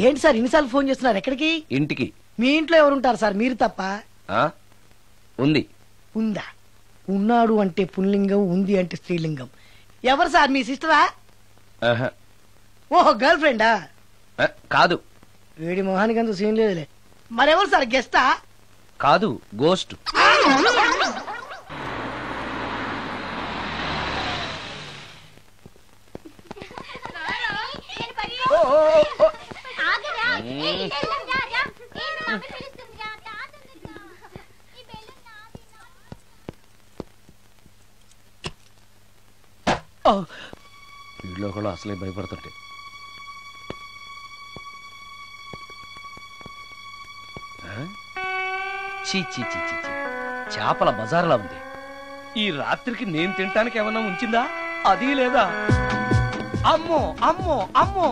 ఏంటి సార్ ఇన్నిసార్లు ఫోన్ చేస్తున్నారు ఎక్కడికి ఇంటికి మీ ఇంట్లో ఎవరుంటారు సార్ మీరు తప్ప ఆ ఉంది ఉందా ఉన్నాడు అంటే పుల్లింగం ఉంది అంటే స్త్రీలింగం ఎవరు సార్ మీ సిస్టరా ఆహా. ఓహో గర్ల్ ఫ్రెండా ఆ, కాదు వేడి మొహానికి అంత సీన్ లేదులే మరెవరు సార్ గెస్టా కాదు గోస్ట్ వీళ్ళు కూడా అసలే భయపడుతుంటే ఆ? చీ చీ చీ చీ చీ. చేపల బజార్లా ఉంది ఈ రాత్రికి నేను తినటానికి ఏమన్నా ఉంచిందా అది లేదా అమ్మో అమ్మో అమ్మో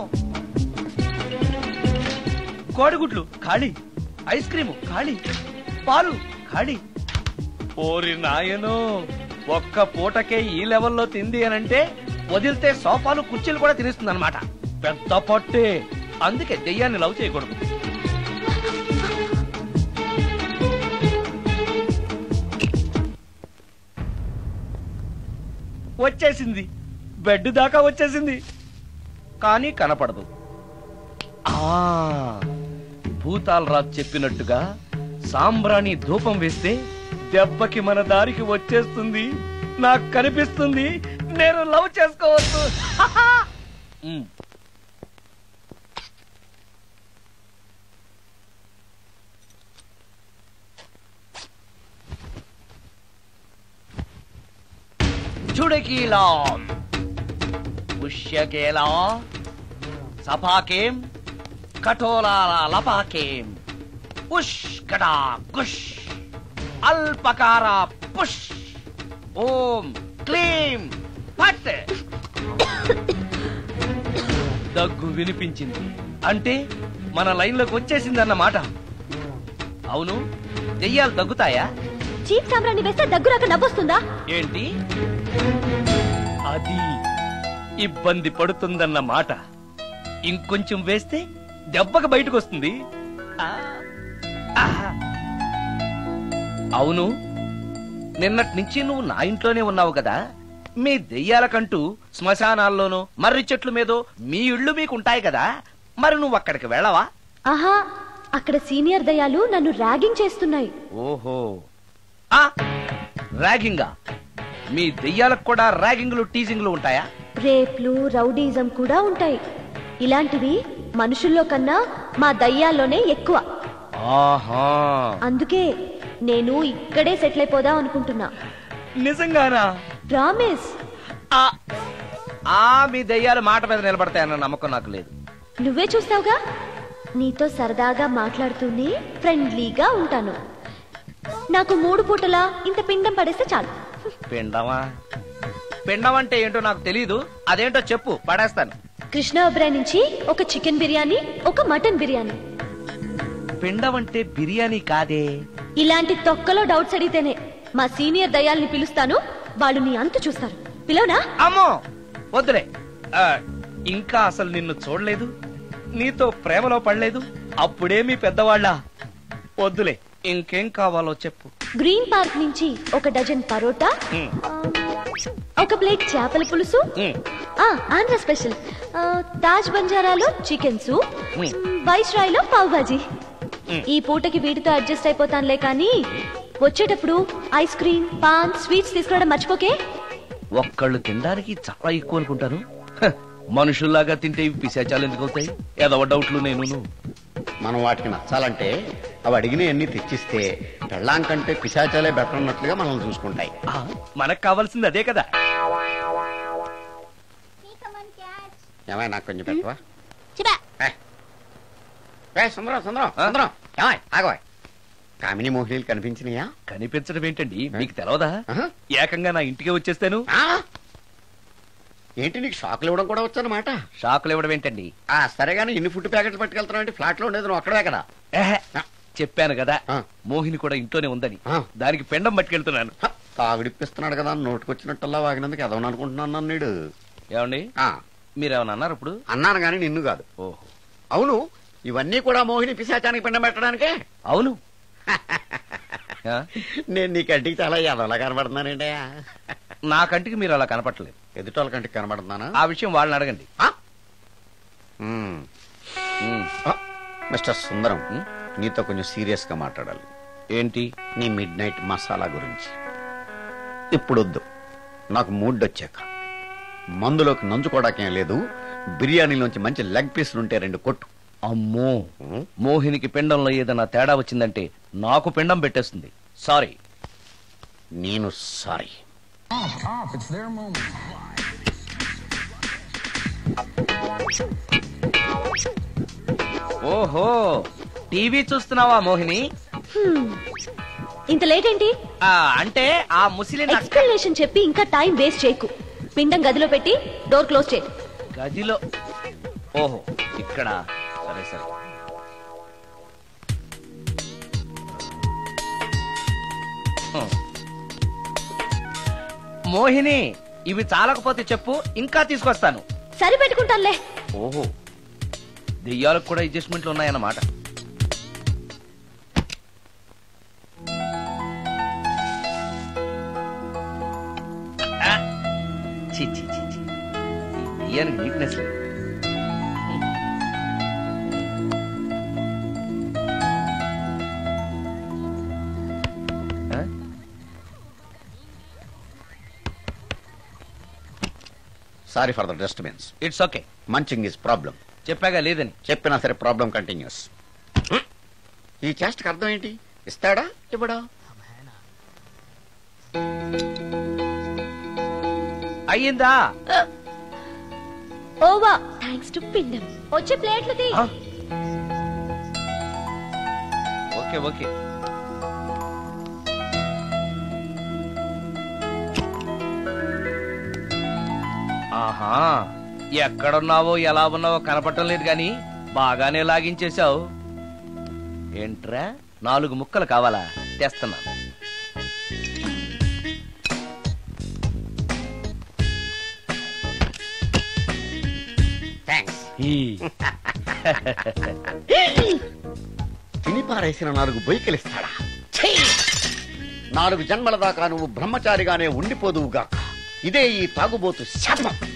కోడిగుడ్లు ఖాళీ ఐస్ క్రీము ఖాళీ పాలు ఖాళీ ఓరి నాయనో ఒక్క పూటకే ఈ లెవెల్లో తింది అనంటే వదిలితే సోఫాలు కుర్చీలు కూడా తినేస్తుంది అనమాట పెద్ద పట్టే అందుకే దెయ్యాన్ని లవ్ చేయకూడదు వచ్చేసింది బెడ్ దాకా వచ్చేసింది కానీ కనపడదు ఆ భూతాలరాజు చెప్పినట్టుగా సాంబ్రాణి ధూపం వేస్తే దెబ్బకి మన దారికి వచ్చేస్తుంది నాకు కనిపిస్తుంది నేను లవ్ చేసుకోవచ్చు ఉమ్. చుడకీలా పుష్యకేలా సపాకేం కఠోలాల లపాకేం ఉష్ కటా కుష్ అల్పకార పుష్ ఓం క్లీం పట్ దగ్గు వినిపించింది అంటే మన లైన్లోకి వచ్చేసింది అన్నమాట అవును దెయ్యాలు దగ్గుతాయా చీప్ సాంబ్రాన్ని వేస్తే దగ్గురాక నవ్వొస్తుందా ఏంటి అది ఇబ్బంది పడుతుందన్న మాట ఇంకొంచెం వేస్తే దెబ్బకి బయటకు వస్తుంది ఆ, ఆహా. అవును నిన్నటి నుంచి నువ్వు నా ఇంట్లోనే ఉన్నావు కదా మీ దెయ్యాలకంటూ శ్మశానాల్లోనూ మర్రి చెట్ల మీదో మీ ఇళ్ళు మీకు ఉంటాయి కదా మరి నువ్వు అక్కడికి వెళ్ళవా ఆహా అక్కడ సీనియర్ దయాలు నన్ను ర్యాగింగ్ చేస్తున్నాయి ఓహో ఆ ర్యాగింగా మీ దెయ్యాలకు కూడా ర్యాగింగ్లు టీజింగ్లు ఉంటాయా రేప్లు రౌడీజం కూడా ఉంటాయి ఇలాంటివి మనుషుల్లో కన్నా మా దయ్యాల్లోనే ఎక్కువ ఆహా అందుకే నేను ఇక్కడే సెటిల్ అయిపోదాం అనుకుంటున్నా నిజంగానా ప్రామిస్ ఆ ఆ మీ దెయ్యాలు మాట మీద నిలబడతాయన్న నమ్మకం నాకు లేదు నువ్వే చూస్తావుగా నీతో సరదాగా మాట్లాడుతూనే ఫ్రెండ్లీగా ఉంటాను నాకు మూడు పూటలా ఇంత పిండం పడేస్తే చాలు పిండమా పిండం అంటే ఏంటో నాకు తెలియదు అదేంటో చెప్పు పడేస్తాను కృష్ణ ఒబ్రాయ్ నుంచి ఒక చికెన్ బిర్యానీ ఒక మటన్ బిర్యానీ పిండం అంటే బిర్యానీ కాదే ఇలాంటి తొక్కలో డౌట్స్ అడిగితేనే మా సీనియర్ దయాల్ని పిలుస్తాను వాళ్ళు నీ అంతు చూస్తారు పిలవనా అమ్మో వద్దులే ఆ, ఇంకా అసలు నిన్ను చూడలేదు నీతో ప్రేమలో పడలేదు అప్పుడే మీ పెద్దవాళ్ళ వద్దులే ఇంకేం కావాలో చెప్పు గ్రీన్ పార్క్ నుంచి ఒక డజన్ పరోటా ఉమ్, ఆ, ఒక ప్లేట్ చేపల పులుసు ఉమ్, ఆ, ఆంధ్ర స్పెషల్ ఆ, తాజ్ బంజారాలో చికెన్ సూప్ ఉమ్. వైస్ రాయ్లో పావ్ భాజీ మ్. ఈ పూటకి వీటితో అడ్జస్ట్ అయిపోతానులే కానీ వచ్చేటప్పుడు ఐస్ క్రీమ్ పాన్ స్వీట్స్ తీసుకురావడం మర్చిపోకే ఒక్కళ్ళు తినడానికి చాలా ఎక్కువ అనుకుంటాను హ, మనుషుల్లాగా తింటే ఇవి పిశాచాలు ఎందుకు అవుతాయి ఏదో డౌట్లు నేను మనం వాటికి నచ్చాలంటే అవి అడిగినవన్నీ తెచ్చిస్తే పెళ్ళాం కంటే పిశాచాలే బెటర్ ఉన్నట్లుగా మనల్ని చూసుకుంటాయి మనకు కావాల్సింది అదే కదా ఏమై నాకు కొంచెం పెట్టవా ఏ. ఏ, సుందరం సుందరం సుందరం ఏమై ఆగవాయ్ కామిని మోహినీలు కనిపించినాయా కనిపించడం ఏంటండి మీకు తెలవదా ఆహా. ఏకంగా నా ఇంటికి వచ్చేస్తాను ఆ? ఏంటి నీకు షాకులు ఇవ్వడం కూడా వచ్చానమాట షాకులు ఇవ్వడం ఏంటండి ఆ సరే గానీ ఇన్ని ఫుడ్ ప్యాకెట్లు పట్టుకెళ్తున్నావు అంటే ఫ్లాట్ లో ఉండేది నువ్వు అక్కడే కదా ఏహే, చెప్పాను కదా ఆ. మోహిని కూడా ఇంట్లోనే ఉందని ఆ. దానికి పెండం పట్టుకెళ్తున్నాను హ, తాగుడిప్పిస్తున్నాడు కదా నోటుకొచ్చినట్టల్లా వాగినందుకు ఎదవని అనుకుంటున్నాను నన్ను నీడు ఏమండి ఆ, మీరేమన్నా అన్నారు ఇప్పుడు అన్నాను గాని నిన్ను కాదు ఓహో అవును ఇవన్నీ కూడా మోహిని పిశాచానికి పిండం పెట్టడానికే అవును ఆ? నేను నీ కంటికి చాలా ఎదవలా కనబడుతున్నానండి నా కంటికి మీరు అలా కనపట్టలేదు ఎదుటోళ్ళ కంటికి కనబడుతున్నానా ఆ విషయం వాళ్ళని అడగండి ఆ? మ్మ్. ఉమ్. ఆ, మిస్టర్ సుందరం ఉమ్? నీతో కొంచెం సీరియస్ గా మాట్లాడాలి ఏంటి నీ మిడ్ నైట్ మసాలా గురించి ఇప్పుడు వద్దు నాకు మూడ్ వచ్చాక మందులోకి నంచుకోవడాకేం లేదు బిర్యానీలోంచి మంచి లెగ్ పీసులు ఉంటే రెండు కొట్టు అమ్మో ఉమ్? మోహినికి పిండంలో ఏదైనా తేడా వచ్చిందంటే నాకు పిండం పెట్టేస్తుంది సారీ నేను సారీ ఓహో టీవీ చూస్తున్నావా మోహిని హ్మ్. ఇంత లేట్ ఏంటి ఆ, అంటే ఆ ముసిలిన ఎక్స్ప్లెనేషన్ చెప్పి ఇంకా టైం వేస్ట్ చేయకు పిండం గదిలో పెట్టి డోర్ క్లోజ్ చేయి గదిలో ఓహో ఇక్కడ సరే సరే హ్మ్. మోహిని ఇవి చాలకపోతే చెప్పు ఇంకా తీసుకొస్తాను సరి పెట్టుకుంటానులే ఓహో దెయ్యాలకు కూడా అడ్జస్ట్మెంట్లు ఉన్నాయన్నమాట ఆ! ఛీ, ఛీ, ఛీ, ఛీ. ఈ దెయ్యానికి నీట్నెస్ లేదు ఆ? Sorry for the disturbance it's okay munching is problem చెప్పాగా లేదని చెప్పినా సరే ప్రాబ్లం కంటిన్యూస్ ఈ చేష్టకి అర్థం ఏంటి ఇస్తాడా ఇవ్వడా అయ్యిందా ఓవా థ్యాంక్స్ టు పిండం వచ్చే ప్లేట్లు తీ ఆ? ఓకే ఓకే ఆహా ఎక్కడున్నావో ఎలా ఉన్నావో కనపడటం లేదు గాని బాగానే లాగించేశావు ఏంట్రా నాలుగు ముక్కలు కావాలా తెస్తున్నాను థ్యాంక్స్ ఈ. తిని పారేసిన నాలుగు బొయ్యకిలిస్తాడా ఛీ! నాలుగు జన్మల దాకా నువ్వు బ్రహ్మచారిగానే ఉండిపోదువుగాక ఇదే ఈ తాగుబోతు శాపం